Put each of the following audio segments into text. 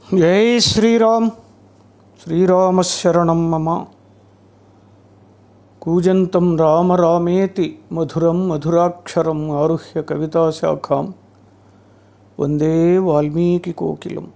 జై శ్రీరామ్ శ్రీరామశరణం మమ కూజంతం రామ రామేతి మధురం మధురాక్షరం ఆరుహ్య కవితాశాఖాం వందే వాల్మీకి కోకిలం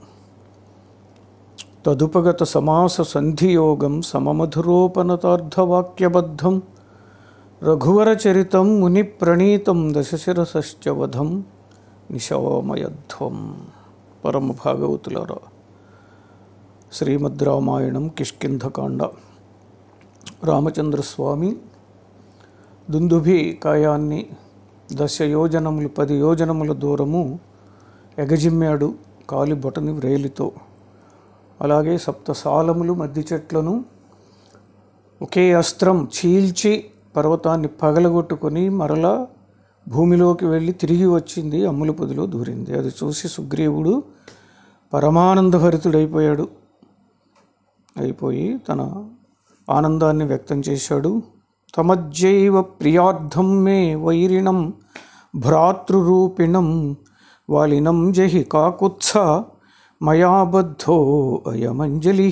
తదుపగత సమాస సంధియోగం సమమధురోపనతార్థవాక్యబద్ధం రఘువరచరితం మునిప్రణీతం దశశిరసశ్చ వధం నిశామయధ్వం పరమ భాగవతులరా శ్రీమద్ రామాయణం కిష్కింధకాండ రామచంద్రస్వామి దుందుభి కాయాన్ని దశ యోజనములు పది యోజనముల దూరము ఎగజిమ్మాడు కాలి బొటని వ్రేలితో అలాగే సప్తసాలములు మద్ది చెట్లను ఒకే అస్త్రం చీల్చి పర్వతాన్ని పగలగొట్టుకొని మరలా భూమిలోకి వెళ్ళి తిరిగి వచ్చింది అమ్ముల పొదిలో దూరింది అది చూసి సుగ్రీవుడు పరమానందభరితుడైపోయాడు అయిపోయి తన ఆనందాన్ని వ్యక్తం చేశాడు తమజ్జైవ ప్రియార్థం మే వైరిణం భ్రాతృరూపిణం వాలినం జహి కాకుత్స మయాబద్ధో అయమంజలి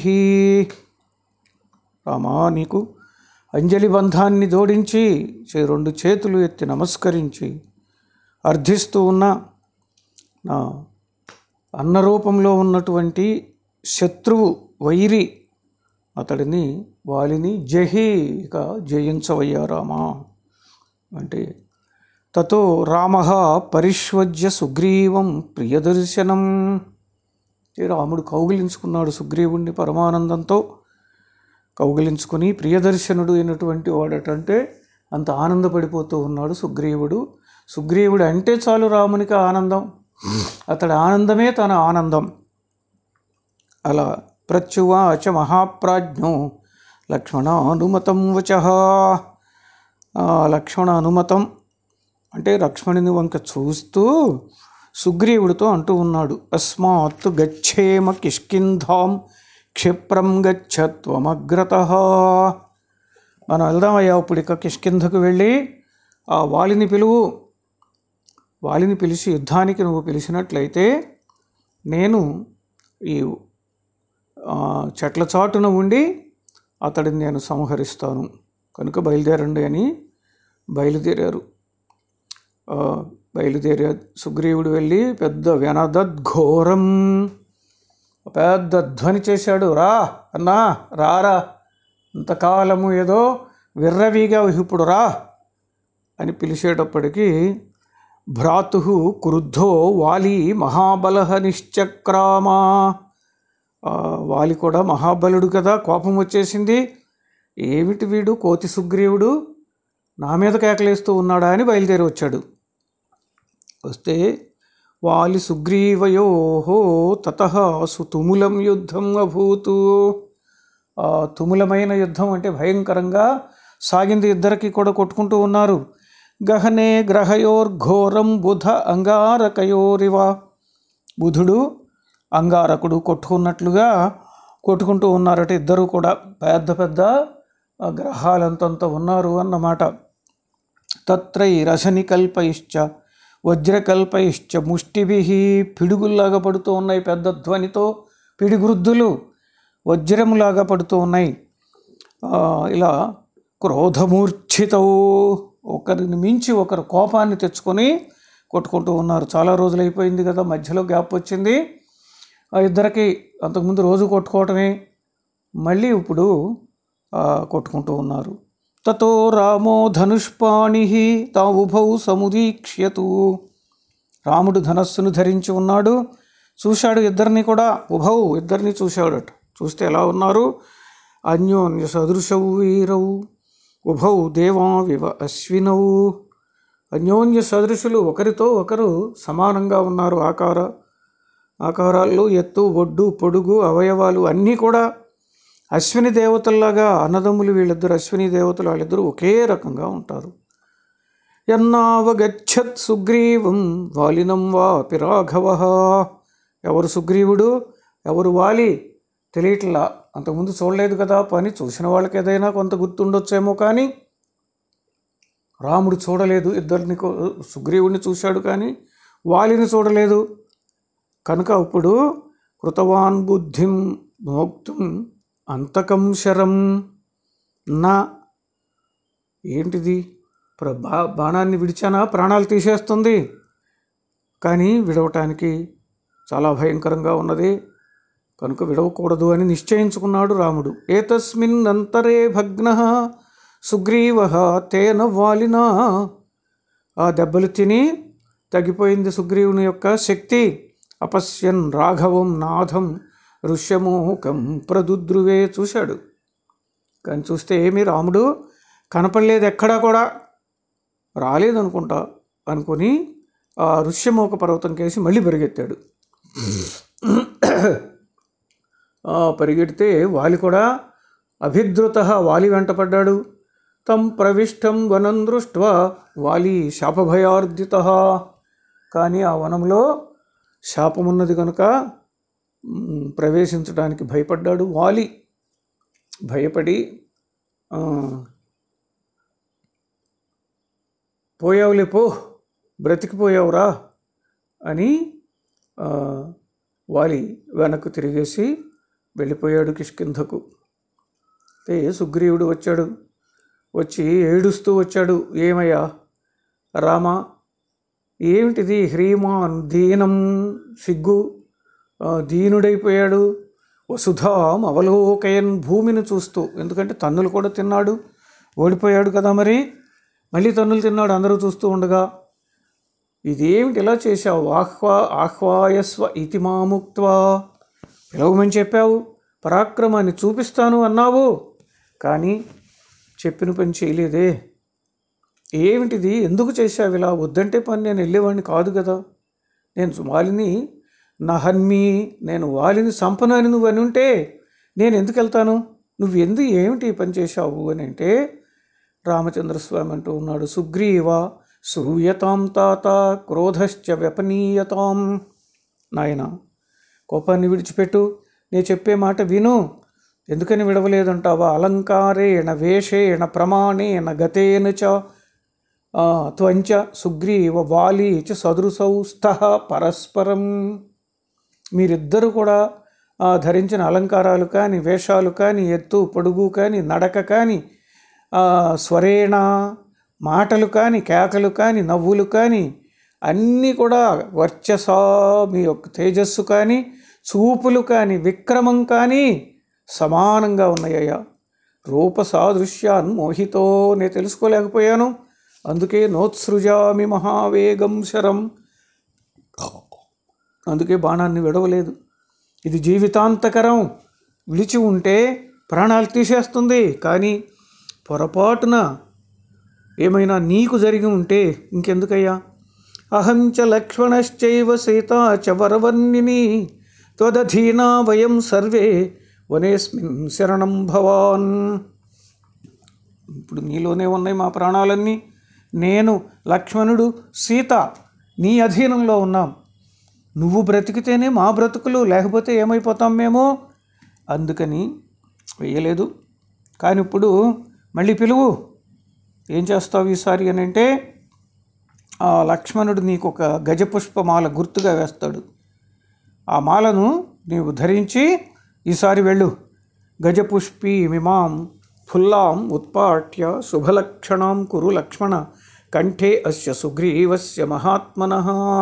రామా నీకు అంజలి బంధాన్ని జోడించి చే- రెండు చేతులు ఎత్తి నమస్కరించి అర్థిస్తూ ఉన్న నా అన్న రూపంలో ఉన్నటువంటి శత్రువు వైరి అతడిని వాలిని జహి ఇక జయించవయ్యా రామా అంటే తతో రామ పరిష్వజ్య సుగ్రీవం ప్రియదర్శనం ఈ రాముడు కౌగిలించుకున్నాడు సుగ్రీవుణ్ణి పరమానందంతో కౌగిలించుకుని ప్రియదర్శనుడు అయినటువంటి వాడటంటే అంత ఆనందపడిపోతూ ఉన్నాడు సుగ్రీవుడు సుగ్రీవుడు అంటే చాలు రామునికి ఆనందం అతడి ఆనందమే తన ఆనందం అలా ప్రత్యువాచ మహాప్రాజ్ఞో లక్ష్మణ అనుమతం వచ ఆ, లక్ష్మణ అనుమతం అంటే లక్ష్మణుని వంక చూస్తూ సుగ్రీవుడితో అంటూ ఉన్నాడు అస్మాత్ గచ్చేమ కిష్కింధాం క్షిప్రం గచ్చత్వమగ్రత మనం వెళ్దామయ్యా ఇప్పుడు ఇక కిష్కింధకు వెళ్ళి ఆ వాలిని పిలువు వాలిని పిలిచి యుద్ధానికి నువ్వు పిలిచినట్లయితే నేను ఈ ఆ, చెట్ల చాటున ఉండి అతడిని నేను సంహరిస్తాను కనుక బయలుదేరండి అని బయలుదేరారు ఆ, బయలుదేరా సుగ్రీవుడు వెళ్ళి పెద్ద వెనదద్ఘోరం పెద్ద ధ్వని చేశాడు రా అన్నా రారా ఇంతకాలము ఏదో విర్రవీగా ఇప్పుడు రా అని పిలిచేటప్పటికీ భ్రాతు క్రుద్ధో వాలి మహాబలహ నిశ్చక్రామా ఆ, వాలి కూడా మహాబలుడు కదా కోపం వచ్చేసింది ఏమిటి వీడు కోతి సుగ్రీవుడు నా మీద కేకలేస్తూ ఉన్నాడా అని బయలుదేరి వచ్చాడు వస్తే వాలి సుగ్రీవయో తత సుతుములం యుద్ధం అభూతు ఆ, తుములమైన యుద్ధం అంటే భయంకరంగా సాగింది ఇద్దరికి కూడా కొట్టుకుంటూ ఉన్నారు గహనే గ్రహయోర్ఘోరం బుధ అంగారకయోరివ బుధుడు అంగారకుడు కొట్టుకున్నట్లుగా కొట్టుకుంటూ ఉన్నారట ఇద్దరు కూడా పెద్ద పెద్ద ఆ, గ్రహాలంతంత ఉన్నారు అన్నమాట తత్రైరసనికల్పైశ్చ వజ్రకల్పైశ్చ ముష్టిభి పిడుగుల్లాగా పడుతూ ఉన్నాయి పెద్ద ధ్వనితో పిడిగురుద్దులు వజ్రములాగా పడుతూ ఉన్నాయి ఆ, ఇలా క్రోధమూర్ఛితవు ఒకరిని మించి ఒకరు కోపాన్ని తెచ్చుకొని కొట్టుకుంటూ ఉన్నారు చాలా రోజులు అయిపోయింది కదా మధ్యలో గ్యాప్ వచ్చింది ఆ ఇద్దరికి అంతకుముందు రోజు కొట్టుకోవటమే మళ్ళీ ఇప్పుడు ఆ, కొట్టుకుంటూ ఉన్నారు తతో రామో ధనుష్పాణి తావుభౌ సముదీక్ష్యతు రాముడు ధనస్సును ధరించి ఉన్నాడు చూశాడు ఇద్దరిని కూడా ఉభౌ ఇద్దరిని చూశాడట చూస్తే ఎలా ఉన్నారు అన్యోన్య సదృశౌ వీరౌ ఉభౌ దేవా వివ అశ్వినౌ అన్యోన్య సదృశులు ఒకరితో ఒకరు సమానంగా ఉన్నారు ఆకార ఆకారాల్లో ఎత్తు ఒడ్డు పొడుగు అవయవాలు అన్నీ కూడా అశ్విని దేవతల్లాగా అన్నదమ్ములు వీళ్ళిద్దరు అశ్విని దేవతలు వాళ్ళిద్దరూ ఒకే రకంగా ఉంటారు ఎన్నావగచ్చత్ సుగ్రీవం వాలినం వా పిరాఘవ ఎవరు సుగ్రీవుడు ఎవరు వాలి తెలియట్లా అంతకుముందు చూడలేదు కదా పని చూసిన వాళ్ళకి ఏదైనా కొంత గుర్తుండొచ్చేమో కానీ రాముడు చూడలేదు ఇద్దరిని కో- సుగ్రీవుడిని చూశాడు కానీ వాలిని చూడలేదు కనుక ఇప్పుడు కృతవాన్ బుద్ధిం మోక్తుం అంతకం శరం నా ఏంటిది ప్ర బా బాణాన్ని విడిచానా ప్రాణాలు తీసేస్తుంది కానీ విడవటానికి చాలా భయంకరంగా ఉన్నది కనుక విడవకూడదు అని నిశ్చయించుకున్నాడు రాముడు ఏతస్మిన్ అంతరే భగ్న సుగ్రీవ తేన వాలినా ఆ దెబ్బలు తిని తగ్గిపోయింది సుగ్రీవుని యొక్క శక్తి అపశ్యన్ రాఘవం నాథం ఋష్యమోహకం ప్రదుద్రువే చూశాడు కానీ చూస్తే ఏమి రాముడు కనపడలేదు ఎక్కడా కూడా రాలేదనుకుంటా అనుకొని ఆ ఋష్యమోక పర్వతం కేసి మళ్ళీ పరిగెత్తాడు ఆ పరిగెడితే వాలి కూడా అభిద్రుత వాలి వెంటపడ్డాడు తం ప్రవిష్టం వనం దృష్ట్వా వాలి శాపభయార్దిత కానీ ఆ వనంలో శాపమున్నది కనుక మ్, ప్రవేశించడానికి భయపడ్డాడు వాలి భయపడి ఆ, పోయావులే పో బ్రతికిపోయావురా అని ఆ, వాలి వెనక్కు తిరిగేసి వెళ్ళిపోయాడు కిష్కింధకు అయితే సుగ్రీవుడు వచ్చాడు వచ్చి ఏడుస్తూ వచ్చాడు ఏమయ్యా రామ ఏమిటిది హ్రీమాన్ దీనం సిగ్గు ఆ, దీనుడైపోయాడు వసుధాం అవలోకయన్ భూమిని చూస్తూ ఎందుకంటే తన్నులు కూడా తిన్నాడు ఓడిపోయాడు కదా మరి మళ్ళీ తన్నులు తిన్నాడు అందరూ చూస్తూ ఉండగా ఇదేమిటి ఇలా చేశావు ఆహ్వా ఆహ్వాయస్వ ఇతి మాముక్త్వా పిలవమని చెప్పావు పరాక్రమాన్ని చూపిస్తాను అన్నావు కానీ చెప్పిన పని చేయలేదే ఏమిటిది ఎందుకు చేశావు ఇలా వద్దంటే పని నేను వెళ్ళేవాడిని కాదు కదా నేను వాలిని నా హన్మి నేను వాలిని సంపనని నువ్వు అని ఉంటే నేను ఎందుకు వెళ్తాను నువ్వు ఎందు ఏమిటి ఈ పని చేశావు అని అంటే రామచంద్రస్వామి అంటూ ఉన్నాడు సుగ్రీవ శ్రూయతాం తాత క్రోధశ్చ వ్యపనీయతాం నాయన కోపాన్ని విడిచిపెట్టు నేను చెప్పే మాట విను ఎందుకని విడవలేదంటావా అలంకారేణ వేషేణ ప్రమాణేన గతేన చ ఆ, త్వంచ సుగ్రీవ వాలి చ సదృశౌ స్థః పరస్పరం మీరిద్దరూ కూడా ఆ, ధరించిన అలంకారాలు కానీ వేషాలు కానీ ఎత్తు పొడుగు కానీ నడక కానీ ఆ, స్వరేణ మాటలు కానీ కేకలు కానీ నవ్వులు కానీ అన్నీ కూడా వర్చస మీ యొక్క తేజస్సు కానీ చూపులు కానీ విక్రమం కానీ సమానంగా ఉన్నాయ్యా రూప సాదృశ్యాన్ మోహితో నేను తెలుసుకోలేకపోయాను అందుకే నోత్సృజామి మహావేగం శరం అందుకే బాణాన్ని విడవలేదు ఇది జీవితాంతకరం విడిచి ఉంటే ప్రాణాలు తీసేస్తుంది కానీ పొరపాటున ఏమైనా నీకు జరిగి ఉంటే ఇంకెందుకయ్యా అహం చ లక్ష్మణశ్చైవ సీత చ వరవర్ణిని త్వదధీనా వయం సర్వే వనేస్మిన్ శరణం భవాన్ ఇప్పుడు నీలోనే ఉన్నాయి మా ప్రాణాలన్నీ నేను లక్ష్మణుడు సీత నీ అధీనంలో ఉన్నాం నువ్వు బ్రతికితేనే మా బ్రతుకులు లేకపోతే ఏమైపోతాం మేము అందుకని వేయలేదు కానీ ఇప్పుడు మళ్ళీ పిలువు ఏం చేస్తావు ఈసారి అని అంటే ఆ లక్ష్మణుడు నీకు ఒక గజపుష్పమాల గుర్తుగా వేస్తాడు ఆ మాలను నీవు ధరించి ఈసారి వెళ్ళు గజపుష్పీ మిమాం ఫుల్లాం ఉత్పాట్య శుభలక్షణాం కురు లక్ష్మణ కంఠే అస్య సుగ్రీవస్య మహాత్మన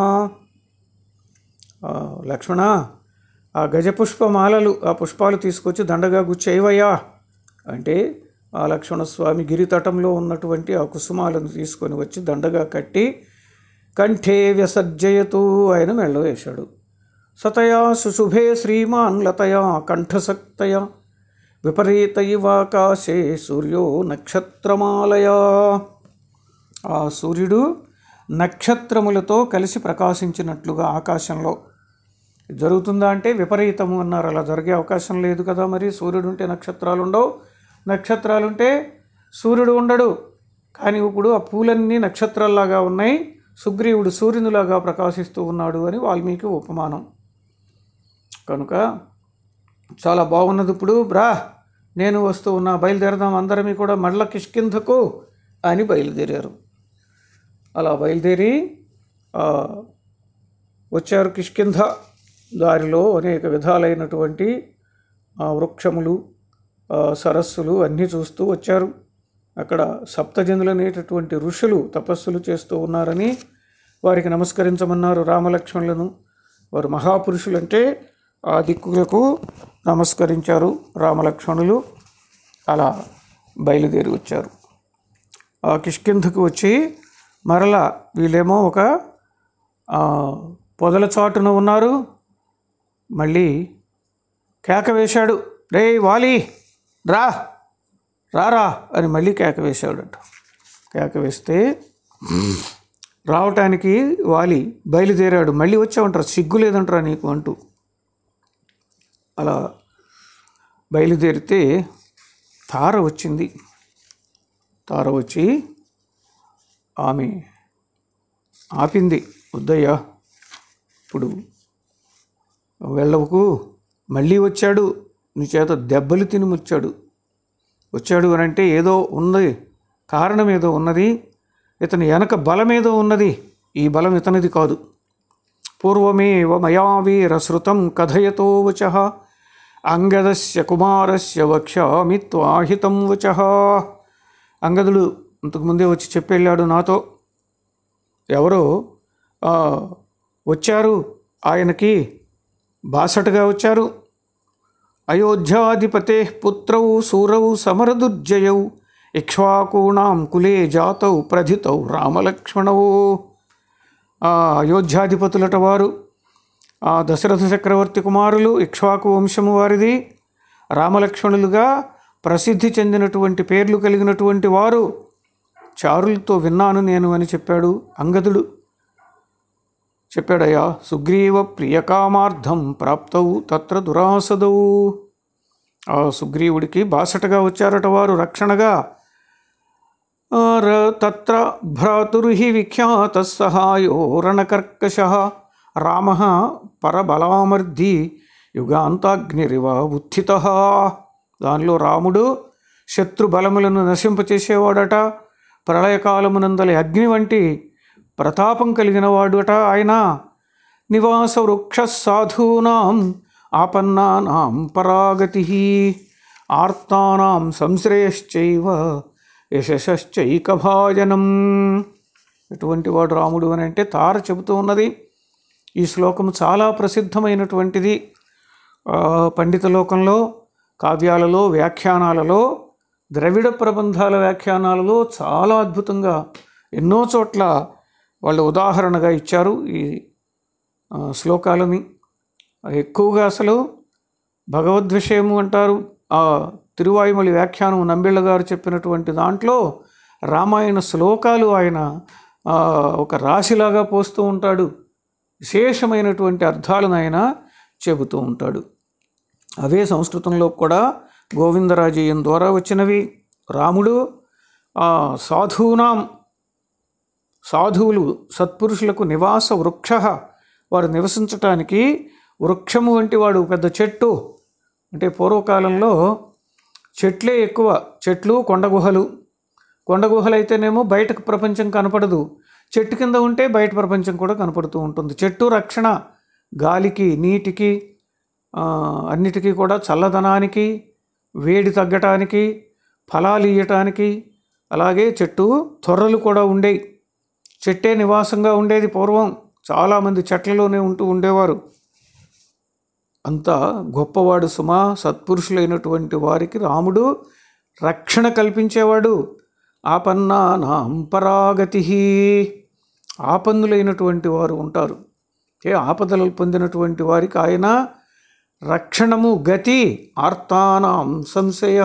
లక్ష్మణ ఆ గజపుష్పమాలలు ఆ పుష్పాలు తీసుకొచ్చి దండగా గుచ్చేవయ్యా అంటే ఆ లక్ష్మణస్వామి గిరితటంలో ఉన్నటువంటి ఆ కుసుమాలను తీసుకొని వచ్చి దండగా కట్టి కంఠే వ్యసర్జయతూ ఆయన మెళ్ళ వేశాడు సతయా సుశుభే శ్రీమాన్ లతయా కంఠసక్తయ విపరీత ఇవాకాశే సూర్యో నక్షత్రమాలయా ఆ సూర్యుడు నక్షత్రములతో కలిసి ప్రకాశించినట్లుగా ఆకాశంలో జరుగుతుందా అంటే విపరీతము అన్నారు అలా జరిగే అవకాశం లేదు కదా మరి సూర్యుడు ఉంటే నక్షత్రాలు ఉండవు నక్షత్రాలుంటే సూర్యుడు ఉండడు కానీ ఇప్పుడు ఆ పూలన్నీ నక్షత్రాల్లాగా ఉన్నాయి సుగ్రీవుడు సూర్యునిలాగా ప్రకాశిస్తూ ఉన్నాడు అని వాల్మీకి ఉపమానం కనుక చాలా బాగున్నది ఇప్పుడు బ్రా నేను వస్తూ ఉన్నా బయలుదేరదాం అందరమీ కూడా మళ్ళా కిష్కింధకు అని బయలుదేరారు అలా బయలుదేరి ఆ, వచ్చారు కిష్కింధ దారిలో అనేక విధాలైనటువంటి ఆ, వృక్షములు ఆ, సరస్సులు అన్నీ చూస్తూ వచ్చారు అక్కడ సప్తజనులు అనేటటువంటి ఋషులు తపస్సులు చేస్తూ ఉన్నారని వారికి నమస్కరించమన్నారు రామలక్ష్మణులను వారు మహాపురుషులు అంటే ఆ దిక్కులకు నమస్కరించారు రామలక్ష్మణులు అలా బయలుదేరి వచ్చారు ఆ కిష్కింధకు వచ్చి మరలా వీళ్ళేమో ఒక ఆ, పొదల చాటున ఉన్నారు మళ్ళీ కేక వేశాడు రే వాలి రా రారా అని మళ్ళీ కేక వేశాడట కేక వేస్తే రావటానికి వాలి బయలుదేరాడు మళ్ళీ వచ్చావంటారు సిగ్గు లేదంటారా నీకు అంటూ అలా బయలుదేరితే తార వచ్చింది తార వచ్చి ఆమె ఆపింది వద్దయ్యా ఇప్పుడు వెళ్ళవకు మళ్ళీ వచ్చాడు నీ చేత దెబ్బలు తిని వచ్చాడు వచ్చాడు అని అంటే ఏదో ఉన్నది కారణం ఏదో ఉన్నది ఇతని వెనక బలం ఏదో ఉన్నది ఈ బలం ఇతనిది కాదు పూర్వమేవ మయా వీరశ్రుతం కథయతో వచ అంగదస్య కుమారస్య వక్ష్యామి త్వాహితం వచ అంగదుడు ఇంతకుముందే వచ్చి చెప్పెళ్ళాడు నాతో ఎవరో ఆ, వచ్చారు ఆయనకి బాసటగా వచ్చారు అయోధ్యాధిపతే పుత్రౌ సూరౌ సమరదుర్జయౌ ఇక్ష్వాకూణాం కులే జాతౌ ప్రథితౌ రామలక్ష్మణౌ ఆ అయోధ్యాధిపతులట వారు ఆ దశరథ చక్రవర్తి కుమారులు ఇక్ష్వాకు వంశము వారిది రామలక్ష్మణులుగా ప్రసిద్ధి చెందినటువంటి పేర్లు కలిగినటువంటి వారు చారులతో విన్నాను నేను అని చెప్పాడు అంగదుడు చెప్పాడయ్యా సుగ్రీవ ప్రియకామార్థం ప్రాప్తౌ తత్ర దురాసదౌ ఆ సుగ్రీవుడికి బాసటగా వచ్చారట వారు రక్షణగా ఆ, ర- తత్ర భ్రాతుర్హి విఖ్యాత సహాయో రణకర్కశ రామ పరబలామర్ది యుగాంతాగ్నిరివ ఉత్థిత దానిలో రాముడు శత్రు బలములను నశింపచేసేవాడట ప్రళయకాలమునందలి అగ్ని వంటి ప్రతాపం కలిగిన వాడుట ఆయన నివాస వృక్ష సాధూనాం ఆపన్నానాం పరాగతి ఆర్తానాం సంశ్రయశ్చైవ యశశ్చైకభాజనం ఎటువంటి వాడు రాముడు అని అంటే తార చెబుతూ ఉన్నది ఈ శ్లోకం చాలా ప్రసిద్ధమైనటువంటిది ఆ, పండిత లోకంలో కావ్యాలలో వ్యాఖ్యానాలలో ద్రవిడ ప్రబంధాల వ్యాఖ్యానాలలో చాలా అద్భుతంగా ఎన్నో చోట్ల వాళ్ళు ఉదాహరణగా ఇచ్చారు ఈ ఆ, శ్లోకాలని ఎక్కువగా అసలు భగవద్విషయము అంటారు ఆ తిరువాయుమలి వ్యాఖ్యానం నంబిళ్ళ గారు చెప్పినటువంటి దాంట్లో రామాయణ శ్లోకాలు ఆయన ఆ, ఒక రాశిలాగా పోస్తూ ఉంటాడు విశేషమైనటువంటి అర్థాలను ఆయన చెబుతూ ఉంటాడు అవే సంస్కృతంలో కూడా గోవిందరాజీయం ద్వారా వచ్చినవి రాముడు ఆ, సాధూనాం సాధువులు సత్పురుషులకు నివాస వృక్ష వారు నివసించటానికి వృక్షము వంటి వాడు పెద్ద చెట్టు అంటే పూర్వకాలంలో చెట్లే ఎక్కువ చెట్లు కొండ గుహలు కొండ గుహలు అయితేనేమో బయటకు ప్రపంచం కనపడదు చెట్టు కింద ఉంటే బయట ప్రపంచం కూడా కనపడుతూ ఉంటుంది చెట్టు రక్షణ గాలికి నీటికి ఆ, అన్నిటికీ కూడా చల్లదనానికి వేడి తగ్గటానికి ఫలాలు ఇయ్యటానికి అలాగే చెట్టు తొర్రలు కూడా ఉండేవి చెట్టే నివాసంగా ఉండేది పూర్వం చాలామంది చెట్లలోనే ఉంటూ ఉండేవారు అంత గొప్పవాడు సుమా సత్పురుషులైనటువంటి వారికి రాముడు రక్షణ కల్పించేవాడు ఆపన్నానాం పరాగతి ఆపన్నులైనటువంటి వారు ఉంటారు ఏ ఆపదలు పొందినటువంటి వారికి ఆయన రక్షణము గతి ఆర్తానాం సంశయ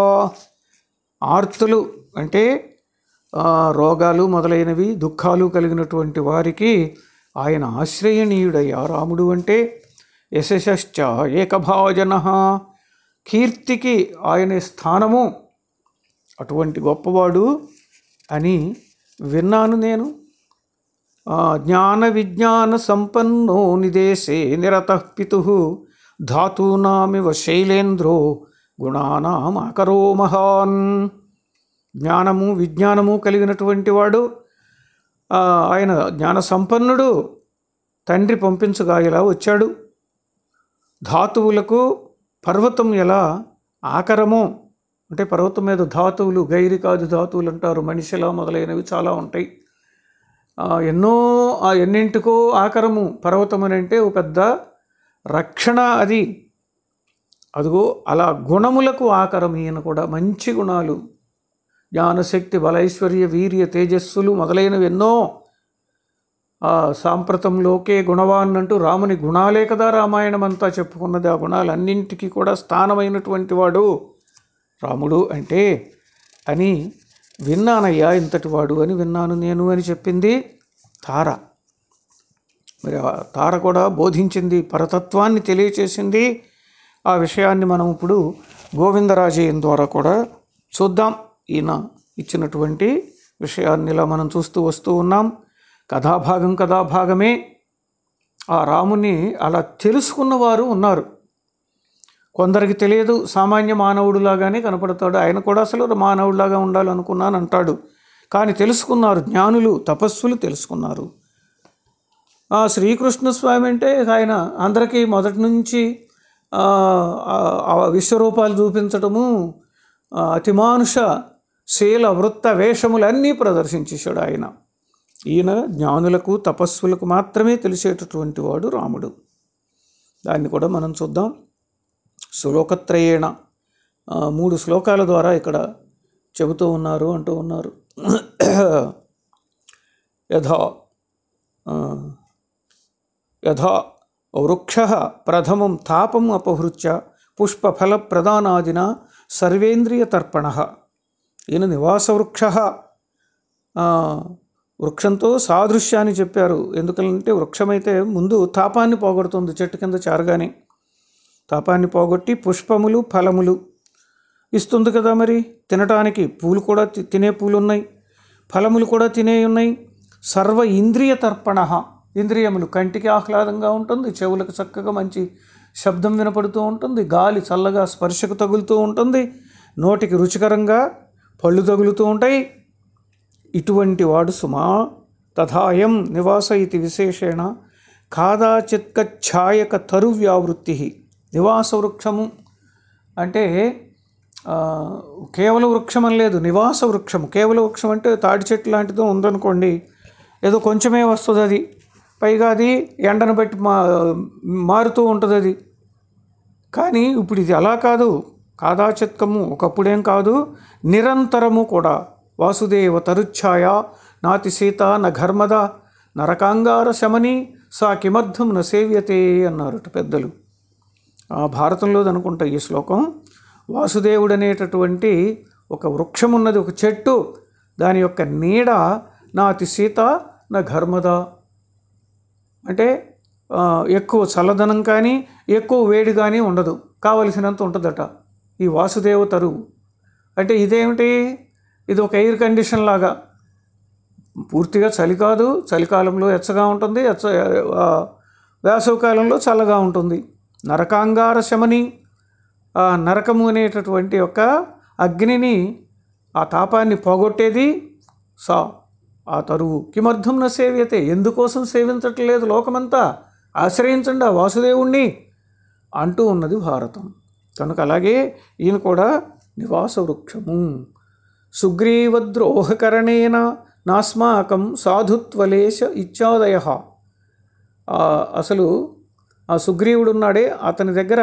ఆర్తులు అంటే ఆ, రోగాలు మొదలైనవి దుఃఖాలు కలిగినటువంటి వారికి ఆయన ఆశ్రయణీయుడయ్యా రాముడు అంటే యశశ్చ ఏకభాజన కీర్తికి ఆయన స్థానము అటువంటి గొప్పవాడు అని విన్నాను నేను ఆ, జ్ఞాన విజ్ఞాన సంపన్నో నిదేశే నిరత పితు ధాతూనామివ శైలేంద్రో గుణానాం అకరో మహాన్ జ్ఞానము విజ్ఞానము కలిగినటువంటి వాడు ఆ, ఆయన జ్ఞాన సంపన్నుడు తండ్రి పంపించగా ఇలా వచ్చాడు ధాతువులకు పర్వతం ఎలా ఆకరమో అంటే పర్వతం మీద ధాతువులు గైరికాది ధాతువులు అంటారు మనిషిలా మొదలైనవి చాలా ఉంటాయి ఆ, ఎన్నో ఆ ఎన్నింటికో ఆకరము పర్వతం అని అంటే ఒక పెద్ద రక్షణ అది అదిగో అలా గుణములకు ఆకరం ఈయన కూడా మంచి గుణాలు జ్ఞానశక్తి బలైశ్వర్య వీర్య తేజస్సులు మొదలైనవి ఎన్నో ఆ సాంప్రతంలోకే గుణవాన్ అంటూ రాముని గుణాలే కదా రామాయణం అంతా చెప్పుకున్నది ఆ గుణాలన్నింటికీ కూడా స్థానమైనటువంటి వాడు రాముడు అంటే అని విన్నానయ్యా ఇంతటి వాడు అని విన్నాను నేను అని చెప్పింది తార మరి ఆ తార కూడా బోధించింది పరతత్వాన్ని తెలియచేసింది ఆ విషయాన్ని మనం ఇప్పుడు గోవిందరాజయ్యం ద్వారా కూడా చూద్దాం ఈయన ఇచ్చినటువంటి విషయాన్ని ఇలా మనం చూస్తూ వస్తూ ఉన్నాం కథాభాగం కథాభాగమే ఆ రాముని అలా తెలుసుకున్నవారు ఉన్నారు కొందరికి తెలియదు సామాన్య మానవుడిలాగానే కనపడతాడు ఆయన కూడా అసలు మానవుడిలాగా ఉండాలనుకున్నాను అంటాడు కానీ తెలుసుకున్నారు జ్ఞానులు తపస్సులు తెలుసుకున్నారు ఆ శ్రీకృష్ణ స్వామి అంటే ఆయన అందరికీ మొదటి నుంచి ఆ, ఆ, ఆ విశ్వరూపాలు చూపించటము ఆ, అతిమానుష శీల వృత్త వేషములన్నీ ప్రదర్శించేశాడు ఆయన ఈయన జ్ఞానులకు తపస్సులకు మాత్రమే తెలిసేటటువంటి వాడు రాముడు దాన్ని కూడా మనం చూద్దాం శ్లోకత్రయేణ ఆ, మూడు శ్లోకాల ద్వారా ఇక్కడ చెబుతూ ఉన్నారు అంటూ ఉన్నారు యథా ఆ, యథా వృక్ష ప్రథమం తాపం అపహృత్య పుష్పఫల ప్రదానాదిన సర్వేంద్రియ తర్పణ ఈయన నివాస వృక్ష వృక్షంతో సాదృశ్యాన్ని చెప్పారు ఎందుకంటే వృక్షమైతే ముందు తాపాన్ని పోగొడుతుంది చెట్టు కింద చేరగానే తాపాన్ని పోగొట్టి పుష్పములు ఫలములు ఇస్తుంది కదా మరి తినటానికి పూలు కూడా తి- తినే పూలు ఉన్నాయి ఫలములు కూడా తినే ఉన్నాయి సర్వ ఇంద్రియ తర్పణ ఇంద్రియములు కంటికి ఆహ్లాదంగా ఉంటుంది చెవులకు చక్కగా మంచి శబ్దం వినపడుతూ ఉంటుంది గాలి చల్లగా స్పర్శకు తగులుతూ ఉంటుంది నోటికి రుచికరంగా పళ్ళు తగులుతూ ఉంటాయి ఇటువంటి వాడు సుమా తథాయం నివాస ఇది విశేషేణ కాదాచిత్క ఛాయక తరు వ్యావృత్తి నివాస వృక్షము అంటే ఆ, కేవల వృక్షం అని లేదు నివాస వృక్షము కేవల వృక్షం అంటే తాడి చెట్టు లాంటిదో ఉందనుకోండి ఏదో కొంచెమే వస్తుంది అది పైగా అది ఎండను బట్టి మా మారుతూ ఉంటుంది అది కానీ ఇప్పుడు ఇది అలా కాదు కాదాచిత్కము ఒకప్పుడేం కాదు నిరంతరము కూడా వాసుదేవ తరుఛాయ నాతి సీత న ఘర్మద నరకాంగార శమని సా కిమర్థం న సేవ్యతే అన్నారట పెద్దలు ఆ భారతంలో అనుకుంటా ఈ శ్లోకం వాసుదేవుడు అనేటటువంటి ఒక వృక్షం ఉన్నది ఒక చెట్టు దాని యొక్క నీడ నాతి సీత నా ఘర్మద అంటే ఆ, ఎక్కువ చల్లదనం కానీ ఎక్కువ వేడి కానీ ఉండదు కావలసినంత ఉంటుందట ఈ వాసుదేవ తరువు అంటే ఇదేమిటి ఇది ఒక ఎయిర్ కండిషన్ లాగా పూర్తిగా చలి కాదు చలికాలంలో ఎచ్చగా ఉంటుంది ఎచ్చ ఆ, వేసవికాలంలో చల్లగా ఉంటుంది నరకాంగార శమని ఆ నరకము అనేటటువంటి ఒక అగ్నిని ఆ తాపాన్ని పోగొట్టేది సా ఆ తరువు కిమర్థం న సేవ్యతే ఎందుకోసం సేవించట్లేదు లోకమంతా ఆశ్రయించండి ఆ వాసుదేవుణ్ణి అంటూ ఉన్నది భారతం కనుక అలాగే ఈయన కూడా నివాస వృక్షము సుగ్రీవద్రోహకరణేన నాస్మాకం సాధుత్వలేశ ఇత్యాదయ ఆ, అసలు ఆ సుగ్రీవుడు ఉన్నాడే అతని దగ్గర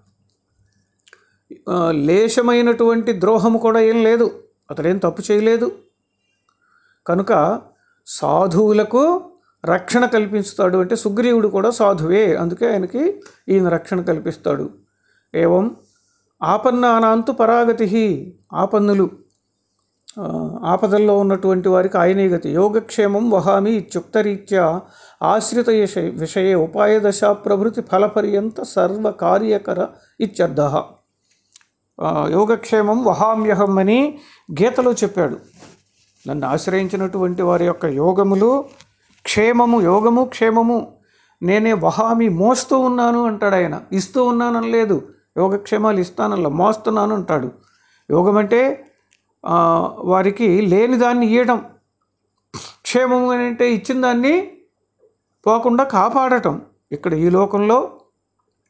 ఆ, లేశమైనటువంటి ద్రోహము కూడా ఏం లేదు అతడేం తప్పు చేయలేదు కనుక సాధువులకు రక్షణ కల్పిస్తాడు అంటే సుగ్రీవుడు కూడా సాధువే అందుకే ఆయనకి ఈయన రక్షణ కల్పిస్తాడు ఏవం ఆపన్నానాంతు పరాగతి ఆపన్నులు ఆ, ఆపదల్లో ఉన్నటువంటి వారికి ఆయనే గతి యోగక్షేమం వహామి ఇత్యుక్తరీత్యా ఆశ్రిత విషయ విషయే ఉపాయదశ ప్రభృతి ఫలపర్యంత సర్వకార్యకర ఇత్యర్థ ఆ, యోగక్షేమం వహామ్యహం అని గీతలో చెప్పాడు నన్ను ఆశ్రయించినటువంటి వారి యొక్క యోగములు క్షేమము యోగము క్షేమము నేనే వహామి మోస్తూ ఉన్నాను అంటాడు ఆయన ఇస్తూ ఉన్నానని లేదు యోగక్షేమాలు ఇస్తానల్లా మోస్తున్నాను అంటాడు యోగం అంటే ఆ, వారికి లేని దాన్ని ఇవ్వడం క్షేమము అని అంటే ఇచ్చిన దాన్ని పోకుండా కాపాడటం ఇక్కడ ఈ లోకంలో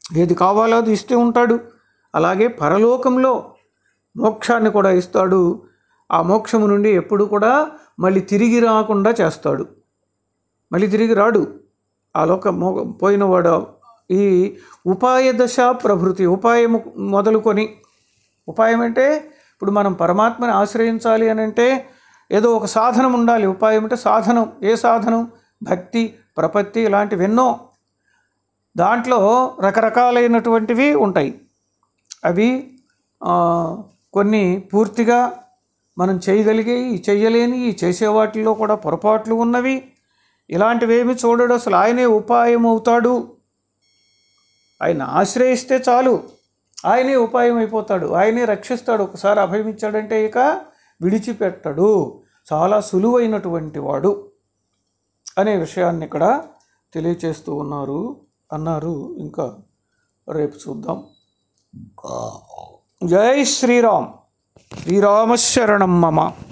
ఏది కావాలో అది ఇస్తూ ఉంటాడు అలాగే పరలోకంలో మోక్షాన్ని కూడా ఇస్తాడు ఆ మోక్షము నుండి ఎప్పుడు కూడా మళ్ళీ తిరిగి రాకుండా చేస్తాడు మళ్ళీ తిరిగి రాడు ఆ లోక మో పోయినవాడు ఈ ఉపాయ దశ ప్రభృతి ఉపాయము మొదలుకొని ఉపాయం అంటే ఇప్పుడు మనం పరమాత్మని ఆశ్రయించాలి అని అంటే ఏదో ఒక సాధనం ఉండాలి ఉపాయం అంటే సాధనం ఏ సాధనం భక్తి ప్రపత్తి ఇలాంటివి ఎన్నో దాంట్లో రకరకాలైనటువంటివి ఉంటాయి అవి ఆ, కొన్ని పూర్తిగా మనం చేయగలిగేవి చేయలేని చేసే వాటిల్లో కూడా పొరపాట్లు ఉన్నవి ఇలాంటివేమి చూడడు అసలు ఆయనే ఉపాయం అవుతాడు ఆయన ఆశ్రయిస్తే చాలు ఆయనే ఉపాయం అయిపోతాడు ఆయనే రక్షిస్తాడు ఒకసారి అభయం ఇచ్చాడంటే ఇక విడిచిపెట్టడు చాలా సులువైనటువంటి వాడు అనే విషయాన్ని ఇక్కడ తెలియచేస్తూ ఉన్నారు అన్నారు ఇంకా రేపు చూద్దాం జై శ్రీరామ్ శ్రీరామశరణం మమ